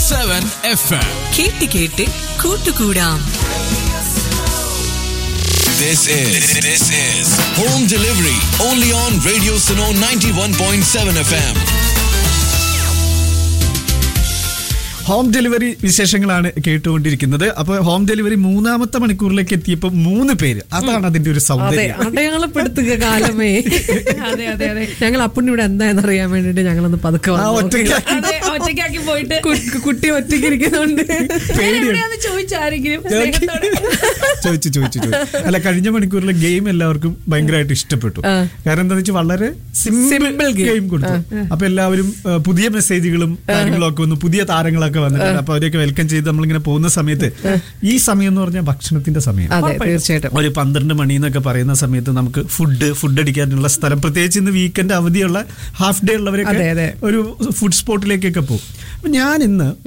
Seven F M കേട്ട് കേട്ട് കൂട്ടുകൂടാം This is this is home delivery only on Radio Suno 91.7 FM. Home delivery വിശേഷങ്ങളാണ് കേട്ടുകൊണ്ടിരിക്കുന്നത് അപ്പൊ ഹോം ഡെലിവറി മൂന്നാമത്തെ മണിക്കൂറിലേക്ക് എത്തിയപ്പോൾ മൂന്ന് പേര് അതാണ് അതിന്റെ ഒരു അതെ സൗന്ദര്യം അടയാളപ്പെടുത്തുക കാലമേ അതെ അതെ അതെ ഞങ്ങൾ അപ്പുണ്ണി ഇവിടെ എന്തായെന്ന് അറിയാൻ വേണ്ടിട്ട് ഞങ്ങളൊന്ന് പതുക്കെ ആ, വന്നു. ഒറ്റയ്ക്കാക്കി. അതെ, ഒറ്റയ്ക്കാക്കി പോയിട്ട് കു- കുട്ടി ഒറ്റയ്ക്ക് ഇരിക്കുന്നുണ്ട് എവിടെയാന്ന് ചോദിച്ചാരെങ്കിലും സ്നേഹത്തോടെ. ചോദിച്ചു ചോദിച്ചു ചോദിച്ചു അല്ല കഴിഞ്ഞ മണിക്കൂറിലെ ഗെയിം എല്ലാവർക്കും ഭയങ്കരമായിട്ട് ഇഷ്ടപ്പെട്ടു ആ. കാരണം എന്താ വെച്ചാൽ വളരെ സിമ്പിൾ Simple game. ഗെയിം കൊടുത്തു അപ്പൊ എല്ലാവരും ആ, പുതിയ മെസ്സേജുകളും കാര്യങ്ങളും ഒക്കെ വന്നു പുതിയ താരങ്ങളൊക്കെ വന്നിട്ടുണ്ട് അപ്പൊ അവരെയൊക്കെ വെൽക്കം ചെയ്ത് നമ്മളിങ്ങനെ പോകുന്ന സമയത്ത് ഈ സമയം എന്ന് പറഞ്ഞാൽ ഭക്ഷണത്തിന്റെ സമയം അതെ തീർച്ചയായിട്ടും ഒരു പന്ത്രണ്ട് മണി എന്നൊക്കെ പറയുന്ന സമയത്ത് നമുക്ക് ഫുഡ് ഫുഡ് അടിക്കാനുള്ള സ്ഥലം പ്രത്യേകിച്ച് ഇന്ന് വീക്കെൻഡ് അവധിയുള്ള ഹാഫ് ഡേ ഉള്ളവരൊക്കെ അതെ, അതെ. ഒരു ഫുഡ് സ്പോട്ടിലേക്കൊക്കെ പോകും അപ്പൊ ഞാൻ ഇന്ന്